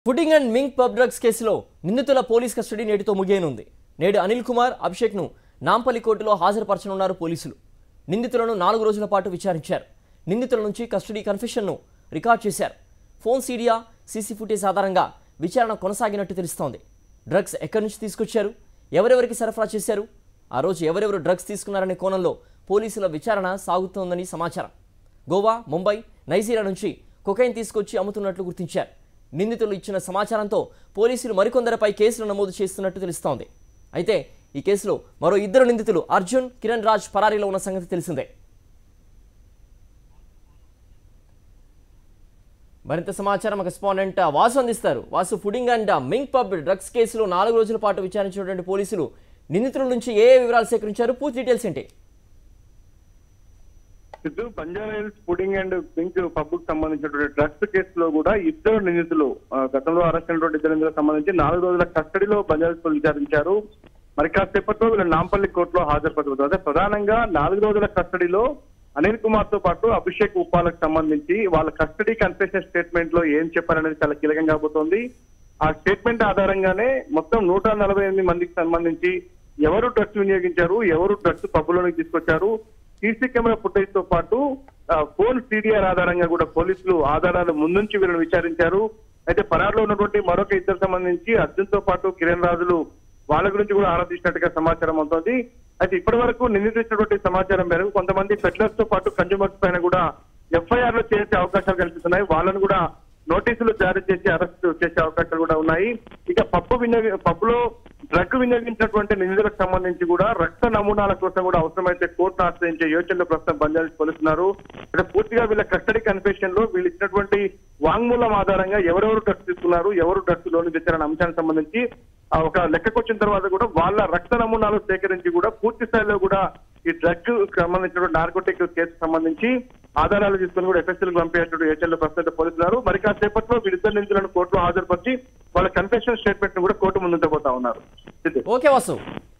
Pudding and mink pub drugs కేసులో నిందితుల police custody నేటితో ముగియనుంది నేడు అనిల్ కుమార్ అభిషేక్ను నాంపల్లి కోర్టులో హాజరుపరచనున్నారు పోలీసులు నిందితులను నాలుగు రోజుల పాటు విచారించారు నిందితుల నుంచి కస్టడీ కన్ఫెషన్ను రికార్డ్ చేశారు ఫోన్ సీడియా సీసీ ఫుటేజ్ ఆధారంగా విచారణ కొనసాగినట్టు తెలుస్తోంది డ్రగ్స్ ఎక్కడి నుంచి తీసుకొచ్చారు ఎవరెవరికి సరఫరా చేశారు ఆ రోజు ఎవరెవరు డ్రగ్స్ తీసుకున్నారనే కోణంలో పోలీసుల విచారణ సాగుతోందని సమాచారం గోవా ముంబై నైజీరియా నుంచి కొకైన్ తీసుకొచ్చి అమ్ముతున్నట్లు గుర్తించారు నిందితులు ఇచ్చిన సమాచారంతో పోలీసులు మరికొందరిపై కేసులు నమోదు చేస్తున్నట్టు తెలుస్తోంది అయితే ఈ కేసులో మరో ఇద్దరు నిందితులు అర్జున్ కిరణ్ రాజ్ పరారీలో ఉన్న సంగతి తెలిసిందే మరింత సమాచారం ఒక రెస్పాండెంట్ వాసు అందిస్తారు Vasu pudding and mink pub drugs కేసులో నాలుగు రోజుల పాటు విచారించినటువంటి పోలీసులు నిందితుల నుంచి ఏ ఏ వివరాలు సేకరించారు పూర్తి డీటెయిల్స్ ఏంటి Siddhu Banjara Hills pudding and pink pub కు సంబంధించినటువంటి డ్రగ్స్ కేసులో కూడా ఇద్దరు నిందితులు ఆ, గతంలో అరెస్ట్ అయినటువంటి ఇద్దరు నిందితులకు సంబంధించి నాలుగు రోజుల కస్టడీలో బంజారా హిల్స్ పోలీసులు విచారించారు మరి కాసేపట్లో వీళ్ళు నాంపల్లి కోర్టులో హాజరుపడుతున్నారు అదే ప్రధానంగా నాలుగు రోజుల కస్టడీలో అనిల్ కుమార్ తో పాటు అభిషేక్ ఉప్పాలకు సంబంధించి వాళ్ళ కస్టడీ కన్ఫెషన్ స్టేట్మెంట్ లో ఏం చెప్పారనేది చాలా కీలకం కాబోతోంది ఆ స్టేట్మెంట్ ఆధారంగానే మొత్తం నూట నలభై ఎనిమిది మందికి సంబంధించి ఎవరు డ్రగ్స్ వినియోగించారు ఎవరు డ్రగ్స్ పబ్బులోనికి తీసుకొచ్చారు సీసీ కెమెరా ఫుటేజ్ తో పాటు ఆ, ఫోన్ సీడీఆర్ ఆధారంగా కూడా పోలీసులు ఆధారాలు ముందుంచి వీళ్ళని విచారించారు అయితే పరారులో ఉన్నటువంటి మరొక ఇద్దరు సంబంధించి అర్జున్ తో పాటు కిరణ్ రాజులు వాళ్ళ గురించి కూడా ఆరాధించినట్టుగా సమాచారం అవుతోంది అయితే ఇప్పటి వరకు నిందితున్నటువంటి సమాచారం మేరకు కొంతమంది పెట్లర్స్ తో పాటు కన్జ్యూమర్స్ పైన కూడా ఎఫ్ఐఆర్ లో చేసే అవకాశాలు కనిపిస్తున్నాయి వాళ్ళను కూడా నోటీసులు జారీ చేసి అరెస్ట్ చేసే అవకాశాలు కూడా ఉన్నాయి ఇక పప్పు వినియోగ పప్పులో డ్రగ్ వినియోగించినటువంటి నిందితులకు సంబంధించి కూడా రక్త నమూనాల కోసం కూడా అవసరమైతే కోర్టును ఆశ్రయించే యోచనలు ప్రస్తుతం బంజారా పోలీసున్నారు అంటే పూర్తిగా వీళ్ళ కస్టడీ కన్ఫెషన్ లో వీళ్ళు ఇచ్చినటువంటి వాంగ్మూలం ఆధారంగా ఎవరెవరు డ్రగ్స్ తీసుకున్నారు ఎవరు డ్రగ్స్ లోన్ తెచ్చారనే అంశానికి సంబంధించి ఆ ఒక లెక్కకు వచ్చిన తర్వాత కూడా వాళ్ళ రక్త నమూనాలు సేకరించి కూడా పూర్తి స్థాయిలో కూడా ఈ డ్రగ్ సంబంధించిన నార్కోటిక్ కేసు సంబంధించి ఆధారాలు తీసుకుని కూడా ఎఫ్ఎస్ఎల్ పంపేటట్టు ఏజెంట్లు ప్రస్తుతం పోలీసులు మరి కాసేపట్లో వీరిద్దరు నిందితులను కోర్టులో హాజరుపరిచి వాళ్ళ కన్ఫెషన్ స్టేట్మెంట్ ను కూడా కోర్టు ముందుంచబోతా ఉన్నారు ఇది. ఓకే వాసు